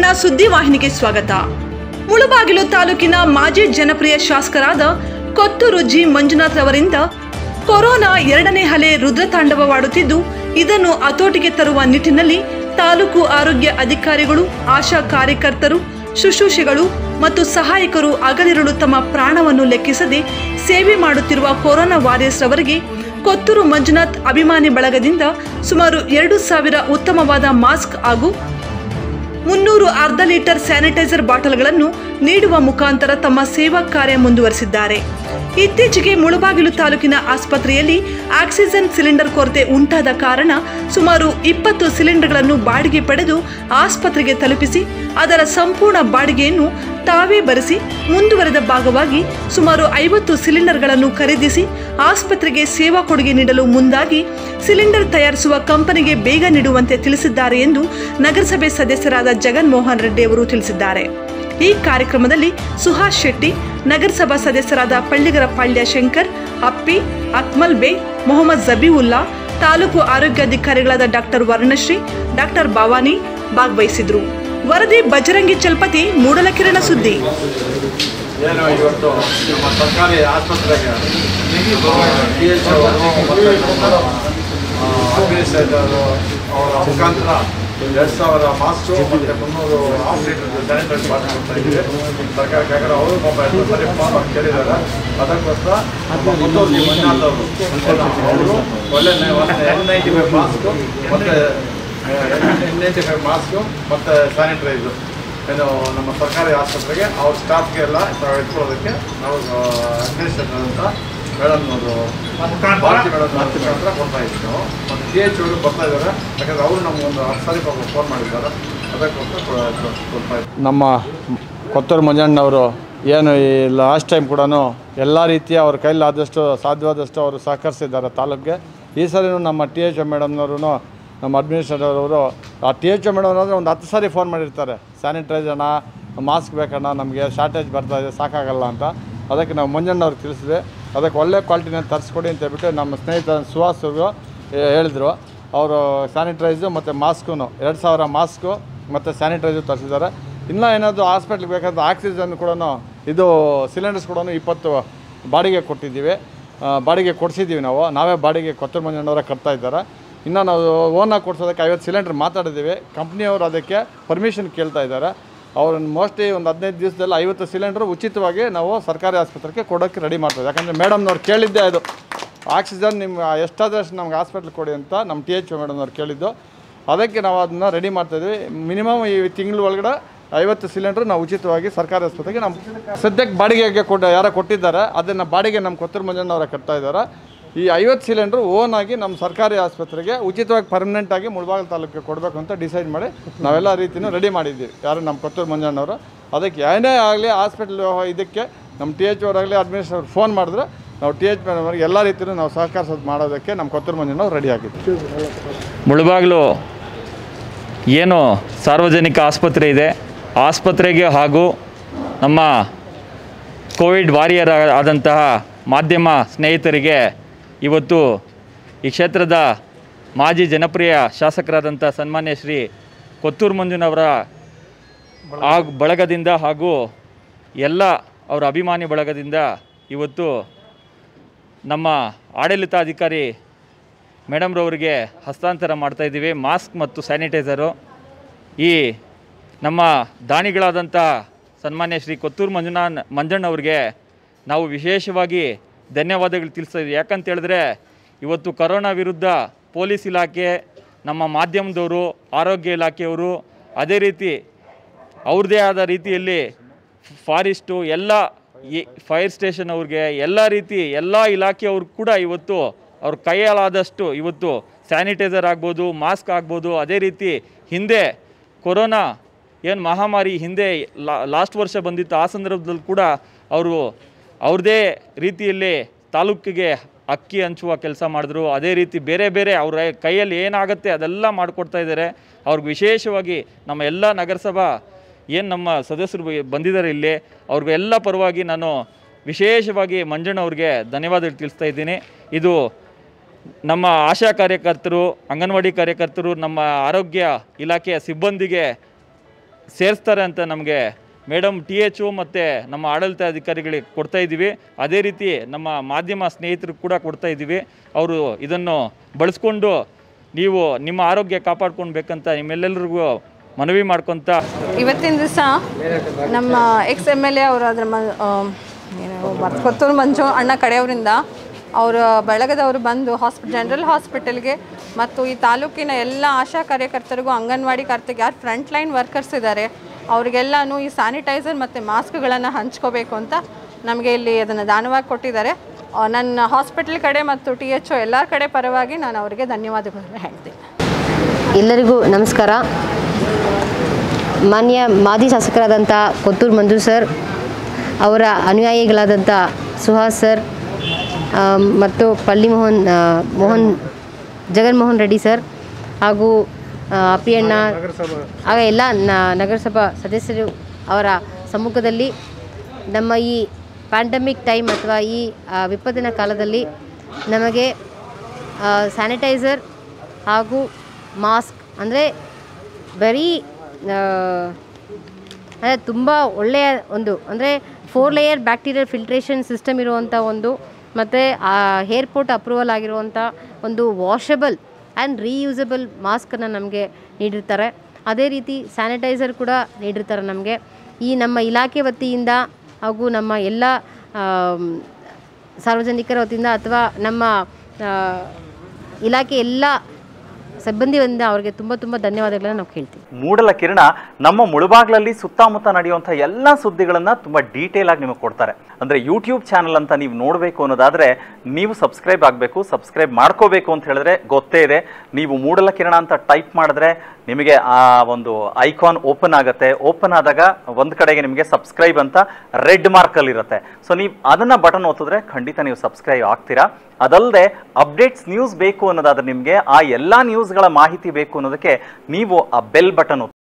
ಸುದ್ದಿವಾಹಿನಿಗೆ ಸ್ವಾಗತ ಮುಳುಬಾಗಿಲು ತಾಲೂಕಿನ ಮಾಜಿ ಜನಪ್ರಿಯ ಶಾಸಕರಾದ ಕೊತ್ತೂರು ಜಿ ಮಂಜುನಾಥ್ ಅವರಿಂದ ಕೊರೋನಾ ಎರಡನೇ ಅಲೆ ರುದ್ರತಾಂಡವವಾಡುತ್ತಿದ್ದು ಇದನ್ನು ಹತೋಟಿಗೆ ತರುವ ನಿಟ್ಟಿನಲ್ಲಿ ತಾಲೂಕು ಆರೋಗ್ಯ ಅಧಿಕಾರಿಗಳು ಆಶಾ ಕಾರ್ಯಕರ್ತರು ಶುಶ್ರೂಷೆಗಳು ಮತ್ತು ಸಹಾಯಕರು ಹಗಲಿರುಳು ತಮ್ಮ ಪ್ರಾಣವನ್ನು ಲೆಕ್ಕಿಸದೆ ಸೇವೆ ಮಾಡುತ್ತಿರುವ ಕೊರೋನಾ ವಾರಿಯರ್ಸ್ ಅವರಿಗೆ ಕೊತ್ತೂರು ಮಂಜುನಾಥ್ ಅಭಿಮಾನಿ ಬಳಗದಿಂದ ಸುಮಾರು ಎರಡು ಸಾವಿರ ಉತ್ತಮವಾದ ಮಾಸ್ಕ್ ಹಾಗೂ ಮುನ್ನೂರು ಅರ್ಧ ಲೀಟರ್ ಸ್ಯಾನಿಟೈಸರ್ ಬಾಟಲ್ಗಳನ್ನು ನೀಡುವ ಮುಖಾಂತರ ತಮ್ಮ ಸೇವಾ ಕಾರ್ಯ ಮುಂದುವರೆಸಿದ್ದಾರೆ ಇತ್ತೀಚೆಗೆ ಮುಳುಬಾಗಿಲು ತಾಲೂಕಿನ ಆಸ್ಪತ್ರೆಯಲ್ಲಿ ಆಕ್ಸಿಜನ್ ಸಿಲಿಂಡರ್ ಕೊರತೆ ಉಂಟಾದ ಕಾರಣ ಸುಮಾರು ಇಪ್ಪತ್ತು ಸಿಲಿಂಡರ್ಗಳನ್ನು ಬಾಡಿಗೆ ಪಡೆದು ಆಸ್ಪತ್ರೆಗೆ ತಲುಪಿಸಿ ಅದರ ಸಂಪೂರ್ಣ ಬಾಡಿಗೆಯನ್ನು ತಾವೇ ಭರಿಸಿ ಮುಂದುವರೆದ ಭಾಗವಾಗಿ ಸುಮಾರು ಐವತ್ತು ಸಿಲಿಂಡರ್ಗಳನ್ನು ಖರೀದಿಸಿ ಆಸ್ಪತ್ರೆಗೆ ಸೇವಾ ಕೊಡುಗೆ ನೀಡಲು ಮುಂದಾಗಿ ಸಿಲಿಂಡರ್ ತಯಾರಿಸುವ ಕಂಪನಿಗೆ ಬೇಗ ನೀಡುವಂತೆ ತಿಳಿಸಿದ್ದಾರೆ ಎಂದು ನಗರಸಭೆ ಸದಸ್ಯರಾದ ಜಗನ್ಮೋಹನ್ ರೆಡ್ಡಿ ಅವರು ತಿಳಿಸಿದ್ದಾರೆ ಈ ಕಾರ್ಯಕ್ರಮದಲ್ಲಿ ಸುಹಾಸ್ ಶೆಟ್ಟಿ ನಗರಸಭಾ ಸದಸ್ಯರಾದ ಪಳ್ಳಿಗರ ಪಾಳ್ಯ ಶಂಕರ್ ಅಪ್ಪಿ ಅಕ್ಮಲ್ ಬೇ ಮೊಹಮ್ಮದ್ ಜಬೀವುಲ್ಲಾ ತಾಲೂಕು ಆರೋಗ್ಯಾಧಿಕಾರಿಗಳಾದ ಡಾಕ್ಟರ್ ವರ್ಣಶ್ರೀ ಡಾಕ್ಟರ್ ಭವಾನಿ ಭಾಗವಹಿಸಿದ್ರು ವರದಿ ಬಜರಂಗಿ ಚಲ್ಪತಿ ಮೂಡಲಕಿರಣ ಸುದ್ದಿ ಏನು ಇವತ್ತು ನಮ್ಮ ಸರ್ಕಾರಿ ಆಸ್ಪತ್ರೆಗೆ ಡಿ ಎಚ್ ಅವರು ಮತ್ತು ಅಡ್ಮಿನಿಸ್ಟ್ರೇಟರು ಅವರ ಮುಖಾಂತರ ಎರಡು ಸಾವಿರ ಮಾಸ್ಕು ಮತ್ತು ಮುನ್ನೂರು ಹಾಫ್ ಲೀಟರ್ ಸ್ಯಾನಿಟೈಸ್ ಬಾಟಲ್ ಕೊಡ್ತಾ ಇದ್ದೀವಿ ಸರ್ಕಾರಕ್ಕೆ ಯಾಕಂದ್ರೆ ಅವರು ಪಾಪ ಎಲ್ಲ ಸರಿ ಫಾರ್ಮ್ ಆಗಿ ಕೇಳಿದ್ದಾರೆ ಅದಕ್ಕೋಸ್ಕರ ನಮ್ಮ ಮುನ್ನೂರು ಮಂಜುನಾಥ್ ಅವರು ಅವರು ಒಳ್ಳೆ ಎನ್ ನೈಂಟಿ ಫೈವ್ ಮಾಸ್ಕು ಮತ್ತು ಎನ್ ನೈಂಟಿ ಫೈವ್ ಮಾಸ್ಕು ಮತ್ತು ಸ್ಯಾನಿಟೈಸು ಏನು ನಮ್ಮ ಸರ್ಕಾರಿ ಆಸ್ಪತ್ರೆಗೆ ಅವ್ರ ಸ್ಟಾಫ್ಗೆ ಎಲ್ಲ ಇಟ್ಕೊಳ್ಳೋದಕ್ಕೆ ನಾವು ಅಡ್ಮಿನಿಸ್ಟ್ರೇಟರ್ ಅಂತ ಮೇಡಮ್ ಅವರು ಭಾರತಿ ಮೇಡಮ್ ಮುಖಾಂತರ ಕೊಡ್ತಾ ಇದ್ದೀವಿ ನಾವು ಮತ್ತು ಡಿ ಎಚ್ ಅವರು ಬರ್ತಾ ಇದ್ದಾರೆ ಯಾಕಂದ್ರೆ ಅವರು ನಮಗೊಂದು ಹತ್ತು ಸಾರಿ ಪಾಪ ಫೋನ್ ಮಾಡಿದ್ದಾರೆ ಅದಕ್ಕೋಸ್ಕರ ಕೊ- ಕೊಡ್ತಾ ಇದ್ದೀವಿ ನಮ್ಮ ಕೊತ್ತೂರು ಮಂಜಣ್ಣವರು ಏನು ಈ ಲಾಸ್ಟ್ ಟೈಮ್ ಕೂಡ ಎಲ್ಲ ರೀತಿಯ ಅವ್ರ ಕೈಲಾದಷ್ಟು ಸಾಧ್ಯವಾದಷ್ಟು ಅವರು ಸಹಕರಿಸಿದ್ದಾರೆ ತಾಲೂಕಿಗೆ ಈ ಸರಿನೂ ನಮ್ಮ ಟಿ ಎಚ್ ಮೇಡಮ್ನವರು ನಮ್ಮ ಅಡ್ಮಿನಿಸ್ಟ್ರೇಟರ್ ಅವರು ಆ ಟಿ ಎಚ್ ಮೇಡಮ್ ಅಂದರೆ ಒಂದು ಹತ್ತು ಸಾರಿ ಫೋನ್ ಮಾಡಿರ್ತಾರೆ ಸ್ಯಾನಿಟೈಸ್ ಅಣ್ಣ ಮಾಸ್ಕ್ ಬೇಕಣ್ಣ ನಮಗೆ ಶಾರ್ಟೇಜ್ ಬರ್ತಾ ಇದೆ ಸಾಕಾಗಲ್ಲ ಅಂತ ಅದಕ್ಕೆ ನಾವು ಮಂಜಣ್ಣವ್ರಿಗೆ ತಿಳಿಸಿದೆ ಅದಕ್ಕೆ ಒಳ್ಳೆ ಕ್ವಾಲಿಟಿನ ತರಿಸ್ಕೊಡಿ ಅಂತ ಹೇಳ್ಬಿಟ್ಟು ನಮ್ಮ ಸ್ನೇಹಿತ ಸುಹಾಸ್ ಅವರು ಹೇಳಿದರು ಅವರು ಸ್ಯಾನಿಟೈಸು ಮತ್ತು ಮಾಸ್ಕು ಎರಡು ಸಾವಿರ ಮಾಸ್ಕು ಮತ್ತು ಸ್ಯಾನಿಟೈಸರ್ ತರಿಸಿದ್ದಾರೆ ಇನ್ನೂ ಏನಾದರೂ ಹಾಸ್ಪಿಟ್ಲಿಗೆ ಬೇಕಾದ ಆಕ್ಸಿಜನ್ ಕೂಡ ಇದು ಸಿಲಿಂಡರ್ಸ್ ಕೂಡ ಇಪ್ಪತ್ತು ಬಾಡಿಗೆ ಕೊಟ್ಟಿದ್ದೀವಿ ಆ, ಬಾಡಿಗೆ ಕೊಡಿಸಿದ್ದೀವಿ ನಾವು ನಾವೇ ಬಾಡಿಗೆ ಕೊತ್ತೂರು ಮಂಜಣ್ಣವರೇ ಕಟ್ತಾ ಇದ್ದಾರೆ ಇನ್ನು ನಾವು ಓನಾಗಿ ಕೊಡ್ಸೋದಕ್ಕೆ ಐವತ್ತು ಸಿಲಿಂಡ್ರ್ ಮಾತಾಡಿದ್ದೀವಿ ಕಂಪ್ನಿಯವರು ಅದಕ್ಕೆ ಪರ್ಮಿಷನ್ ಕೇಳ್ತಾ ಇದ್ದಾರೆ ಅವ್ರನ್ನ ಮೋಸ್ಟ್ಲಿ ಒಂದು ಹದಿನೈದು ದಿವಸದಲ್ಲಿ ಐವತ್ತು ಸಿಲಿಂಡ್ರ್ ಉಚಿತವಾಗಿ ನಾವು ಸರ್ಕಾರಿ ಆಸ್ಪತ್ರೆಗೆ ಕೊಡೋಕ್ಕೆ ರೆಡಿ ಮಾಡ್ತೀವಿ ಯಾಕಂದರೆ ಮೇಡಮ್ನವ್ರು ಕೇಳಿದ್ದೆ ಅದು ಆಕ್ಸಿಜನ್ ನಿಮ್ಮ ಎಷ್ಟಾದ್ರೆ ಅಷ್ಟು ನಮ್ಗೆ ಹಾಸ್ಪಿಟ್ಲ್ ಕೊಡಿ ಅಂತ ನಮ್ಮ ಟಿ ಎಚ್ ಮೇಡಮ್ನವ್ರು ಕೇಳಿದ್ದು ಅದಕ್ಕೆ ನಾವು ಅದನ್ನ ರೆಡಿ ಮಾಡ್ತಾಯಿದ್ವಿ ಮಿನಿಮಮ್ ಈ ತಿಂಗಳ ಒಳಗಡೆ ಐವತ್ತು ಸಿಲಿಂಡ್ರ್ ನಾವು ಉಚಿತವಾಗಿ ಸರ್ಕಾರಿ ಆಸ್ಪತ್ರೆಗೆ ನಮ್ಮ ಸದ್ಯಕ್ಕೆ ಬಾಡಿಗೆಗೆ ಕೊಟ್ಟ ಯಾರೋ ಕೊಟ್ಟಿದ್ದಾರೆ ಅದನ್ನು ಬಾಡಿಗೆ ನಮ್ಮ ಕೊತ್ತೂರು ಮಂಜಣ್ಣವರ ಕಟ್ತಾ ಇದ್ದಾರೆ ಈ ಐವತ್ತು ಸಿಲಿಂಡ್ರು ಓನ್ ಆಗಿ ನಮ್ಮ ಸರ್ಕಾರಿ ಆಸ್ಪತ್ರೆಗೆ ಉಚಿತವಾಗಿ ಪರ್ಮನೆಂಟಾಗಿ ಮುಳಬಾಗಿಲು ತಾಲೂಕಿಗೆ ಕೊಡಬೇಕು ಅಂತ ಡಿಸೈಡ್ ಮಾಡಿ ನಾವೆಲ್ಲ ರೀತಿಯೂ ರೆಡಿ ಮಾಡಿದ್ದೀವಿ ಯಾರು ನಮ್ಮ ಕೊತ್ತೂರು ಮಂಜಣ್ಣವರು ಅದಕ್ಕೆ ಏನೇ ಆಗಲಿ ಹಾಸ್ಪಿಟ್ಲ್ ಇದಕ್ಕೆ ನಮ್ಮ ಟಿ ಎಚ್ ಅವರಾಗಲಿ ಅಡ್ಮಿನಿಸ್ಟ್ರೇಟರ್ ಫೋನ್ ಮಾಡಿದ್ರೆ ನಾವು ಟಿ ಎಚ್ ಮೇಡಮ್ರಿಗೆ ಎಲ್ಲ ರೀತಿಯೂ ನಾವು ಸಹಕರಿಸೋದು ಮಾಡೋದಕ್ಕೆ ನಮ್ಮ ಕೊತ್ತೂರು ಮಂಜಣ್ಣವ್ರು ರೆಡಿ ಆಗಿದ್ದೀವಿ ಮುಳುಬಾಗಿಲು ಏನು ಸಾರ್ವಜನಿಕ ಆಸ್ಪತ್ರೆ ಇದೆ ಆಸ್ಪತ್ರೆಗೆ ಹಾಗೂ ನಮ್ಮ ಕೋವಿಡ್ ವಾರಿಯರ್ ಆದಂತಹ ಮಾಧ್ಯಮ ಸ್ನೇಹಿತರಿಗೆ ಇವತ್ತು ಈ ಕ್ಷೇತ್ರದ ಮಾಜಿ ಜನಪ್ರಿಯ ಶಾಸಕರಾದಂಥ ಸನ್ಮಾನ್ಯ ಶ್ರೀ ಕೊತ್ತೂರು ಮಂಜುನವರ ಆ ಬಳಗದಿಂದ ಹಾಗೂ ಎಲ್ಲ ಅವರ ಅಭಿಮಾನಿ ಬಳಗದಿಂದ ಇವತ್ತು ನಮ್ಮ ಆಡಳಿತಾಧಿಕಾರಿ ಮೇಡಮ್ರವರಿಗೆ ಹಸ್ತಾಂತರ ಮಾಡ್ತಾ ಇದ್ದೀವಿ ಮಾಸ್ಕ್ ಮತ್ತು ಸ್ಯಾನಿಟೈಸರು ಈ ನಮ್ಮ ದಾನಿಗಳಾದಂಥ ಸನ್ಮಾನ್ಯ ಶ್ರೀ ಕೊತ್ತೂರು ಮಂಜುನಾ ಮಂಜಣ್ಣವ್ರಿಗೆ ನಾವು ವಿಶೇಷವಾಗಿ ಧನ್ಯವಾದಗಳು ತಿಳಿಸ್ತಾ ಇದ್ದೀವಿ ಯಾಕಂತ ಹೇಳಿದ್ರೆ ಇವತ್ತು ಕರೋನಾ ವಿರುದ್ಧ ಪೊಲೀಸ್ ಇಲಾಖೆ ನಮ್ಮ ಮಾಧ್ಯಮದವರು ಆರೋಗ್ಯ ಇಲಾಖೆಯವರು ಅದೇ ರೀತಿ ಅವ್ರದ್ದೇ ಆದ ರೀತಿಯಲ್ಲಿ ಫಾರೆಸ್ಟು ಎಲ್ಲ ಈ ಫೈರ್ ಸ್ಟೇಷನ್ ಅವ್ರಿಗೆ ಎಲ್ಲ ರೀತಿ ಎಲ್ಲ ಇಲಾಖೆಯವ್ರು ಕೂಡ ಇವತ್ತು ಅವ್ರ ಕೈಯಲ್ಲಾದಷ್ಟು ಇವತ್ತು ಸ್ಯಾನಿಟೈಸರ್ ಆಗ್ಬೋದು ಮಾಸ್ಕ್ ಆಗ್ಬೋದು ಅದೇ ರೀತಿ ಹಿಂದೆ ಕೊರೋನಾ ಏನು ಮಹಾಮಾರಿ ಹಿಂದೆ ಲಾಸ್ಟ್ ವರ್ಷ ಬಂದಿತ್ತು ಆ ಸಂದರ್ಭದಲ್ಲಿ ಕೂಡ ಅವರು ಅವ್ರದ್ದೇ ರೀತಿಯಲ್ಲಿ ತಾಲೂಕಿಗೆ ಅಕ್ಕಿ ಹಂಚುವ ಕೆಲಸ ಮಾಡಿದ್ರು ಅದೇ ರೀತಿ ಬೇರೆ ಬೇರೆ ಅವರ ಕೈಯಲ್ಲಿ ಏನಾಗುತ್ತೆ ಅದೆಲ್ಲ ಮಾಡಿಕೊಡ್ತಾ ಇದ್ದಾರೆ ಅವ್ರಿಗೆ ವಿಶೇಷವಾಗಿ ನಮ್ಮ ಎಲ್ಲ ನಗರಸಭಾ ಏನು ನಮ್ಮ ಸದಸ್ಯರು ಬ- ಬಂದಿದ್ದಾರೆ ಇಲ್ಲಿ ಅವ್ರಿಗೆಲ್ಲ ಪರವಾಗಿ ನಾನು ವಿಶೇಷವಾಗಿ ಮಂಜಣ್ಣ ಅವ್ರಿಗೆ ಧನ್ಯವಾದಗಳು ತಿಳಿಸ್ತಾ ಇದ್ದೀನಿ ಇದು ನಮ್ಮ ಆಶಾ ಕಾರ್ಯಕರ್ತರು ಅಂಗನವಾಡಿ ಕಾರ್ಯಕರ್ತರು ನಮ್ಮ ಆರೋಗ್ಯ ಇಲಾಖೆಯ ಸಿಬ್ಬಂದಿಗೆ ಸೇರಿಸ್ತಾರೆ ಅಂತ ನಮಗೆ ಮೇಡಮ್ ಟಿ ಎಚ್ ಒ ಮತ್ತು ನಮ್ಮ ಆಡಳಿತ ಅಧಿಕಾರಿಗಳಿಗೆ ಕೊಡ್ತಾ ಇದ್ದೀವಿ ಅದೇ ರೀತಿ ನಮ್ಮ ಮಾಧ್ಯಮ ಸ್ನೇಹಿತರು ಕೂಡ ಕೊಡ್ತಾ ಇದ್ದೀವಿ ಅವರು ಇದನ್ನು ಬಳಸ್ಕೊಂಡು ನೀವು ನಿಮ್ಮ ಆರೋಗ್ಯ ಕಾಪಾಡ್ಕೊಳ್ಬೇಕಂತ ನಿಮ್ಮೆಲ್ಲರಿಗೂ ಮನವಿ ಮಾಡ್ಕೊತ ಇವತ್ತಿನ ದಿವಸ ನಮ್ಮ ಎಕ್ಸ್ ಎಮ್ ಎಲ್ ಎ ಅವರು ಅದರ ಮ ಆ, ಏನು ಮರ್ತ್ ಕೊತ್ತೂರು ಮಂಜು ಅಣ್ಣ ಕಡೆಯವರಿಂದ ಅವರ ಬಳಗದವರು ಬಂದು ಹಾಸ್ಪಿಟ್ ಜನರಲ್ ಹಾಸ್ಪಿಟಲ್ಗೆ ಮತ್ತು ಈ ತಾಲೂಕಿನ ಎಲ್ಲ ಆಶಾ ಕಾರ್ಯಕರ್ತರಿಗೂ ಅಂಗನವಾಡಿ ಕಾರ್ತಿಗೆ ಯಾರು ಫ್ರಂಟ್ ಲೈನ್ ವರ್ಕರ್ಸ್ ಇದ್ದಾರೆ ಅವರಿಗೆಲ್ಲನೂ ಈ ಸ್ಯಾನಿಟೈಸರ್ ಮತ್ತು ಮಾಸ್ಕ್ಗಳನ್ನು ಹಂಚ್ಕೋಬೇಕು ಅಂತ ನಮಗೆ ಇಲ್ಲಿ ಅದನ್ನು ದಾನವಾಗಿ ಕೊಟ್ಟಿದ್ದಾರೆ ಆ, ನನ್ನ ಹಾಸ್ಪಿಟಲ್ ಕಡೆ ಮತ್ತು ಟಿ ಎಚ್ ಒ ಎಲ್ಲರ ಕಡೆ ಪರವಾಗಿ ನಾನು ಅವರಿಗೆ ಧನ್ಯವಾದಗಳನ್ನು ಹೇಳ್ತೀನಿ ಎಲ್ಲರಿಗೂ ನಮಸ್ಕಾರ ಮಾನ್ಯ ಮಾಜಿ ಶಾಸಕರಾದಂಥ ಕೊತ್ತೂರು ಮಂಜು ಸರ್ ಅವರ ಅನುಯಾಯಿಗಳಾದಂಥ ಸುಹಾಸ್ ಸರ್ ಆ, ಮತ್ತು ಪಳ್ಳಿ ಮೋಹನ್ ಆ, ಮೋಹನ್ ಜಗನ್ಮೋಹನ್ ರೆಡ್ಡಿ ಸರ್ ಹಾಗೂ ಆ, ಅಪ್ಪಿ ಅಣ್ಣ ಆಗ ಎಲ್ಲ ನ- ನಗರಸಭಾ ಸದಸ್ಯರು ಅವರ ಸಮ್ಮುಖದಲ್ಲಿ ನಮ್ಮ ಈ ಪ್ಯಾಂಡಮಿಕ್ ಟೈಮ್ ಅಥವಾ ಈ ಆ, ವಿಪತ್ತಿನ ಕಾಲದಲ್ಲಿ ನಮಗೆ ಸ್ಯಾನಿಟೈಸರ್ ಹಾಗೂ ಮಾಸ್ಕ್ ಅಂದರೆ ಬರೀ ಅಂದರೆ ತುಂಬ ಒಳ್ಳೆಯ ಒಂದು ಅಂದರೆ four layer bacterial filtration system ಇರುವಂಥ ಒಂದು ಮತ್ತು ಏರ್ಪೋರ್ಟ್ ಅಪ್ರೂವಲ್ ಆಗಿರುವಂಥ ಒಂದು ವಾಷಬಲ್ ಆ್ಯಂಡ್ ರೀಯೂಸಬಲ್ ಮಾಸ್ಕನ್ನು ನಮಗೆ ನೀಡಿರ್ತಾರೆ ಅದೇ ರೀತಿ ಸ್ಯಾನಿಟೈಸರ್ ಕೂಡ ನೀಡಿರ್ತಾರೆ ನಮಗೆ ಈ ನಮ್ಮ ಇಲಾಖೆ ವತಿಯಿಂದ ಹಾಗೂ ನಮ್ಮ ಎಲ್ಲ ಆಮ್, ಸಾರ್ವಜನಿಕರ ವತಿಯಿಂದ ಅಥವಾ ನಮ್ಮ ಆ, ಇಲಾಖೆ ಎಲ್ಲ ಸಿಬ್ಬಂದಿಯಿಂದ ಅವರಿಗೆ ತುಂಬ ತುಂಬ ಧನ್ಯವಾದಗಳನ್ನು ನಾವು ಕೇಳ್ತೀವಿ ಮೂಡಲ ಕಿರಣ ನಮ್ಮ ಮುಳುಬಾಗ್ಲಲ್ಲಿ ಸುತ್ತಮುತ್ತ ನಡೆಯುವಂಥ ಎಲ್ಲ ಸುದ್ದಿಗಳನ್ನ ತುಂಬಾ ಡೀಟೇಲ್ ಆಗಿ ನಿಮಗೆ ಕೊಡ್ತಾರೆ ಅಂದ್ರೆ ಯೂಟ್ಯೂಬ್ ಚಾನಲ್ ಅಂತ ನೀವು ನೋಡಬೇಕು ಅನ್ನೋದಾದ್ರೆ ನೀವು ಸಬ್ಸ್ಕ್ರೈಬ್ ಆಗಬೇಕು ಸಬ್ಸ್ಕ್ರೈಬ್ ಮಾಡ್ಕೋಬೇಕು ಅಂತ ಹೇಳಿದ್ರೆ ಗೊತ್ತೇ ಇದೆ ನೀವು ಮೂಡಲ ಕಿರಣ ಅಂತ ಟೈಪ್ ಮಾಡಿದ್ರೆ ನಿಮಗೆ ಆ ಒಂದು ಐಕಾನ್ ಓಪನ್ ಆಗುತ್ತೆ ಓಪನ್ ಆದಾಗ ಒಂದು ಕಡೆಗೆ ನಿಮಗೆ ಸಬ್ಸ್ಕ್ರೈಬ್ ಅಂತ ರೆಡ್ ಮಾರ್ಕಲ್ಲಿ ಇರುತ್ತೆ ಸೊ ನೀವು ಅದನ್ನ ಬಟನ್ ಒತ್ತಿದ್ರೆ ಖಂಡಿತ ನೀವು ಸಬ್ಸ್ಕ್ರೈಬ್ ಆಗ್ತೀರಾ ಅದಲ್ಲದೆ ಅಪ್ಡೇಟ್ಸ್ ನ್ಯೂಸ್ ಬೇಕು ಅನ್ನೋದಾದ್ರೆ ನಿಮಗೆ ಆ ಎಲ್ಲ ನ್ಯೂಸ್ಗಳ ಮಾಹಿತಿ ಬೇಕು ಅನ್ನೋದಕ್ಕೆ ನೀವು ಆ ಬೆಲ್ ಬಟನ್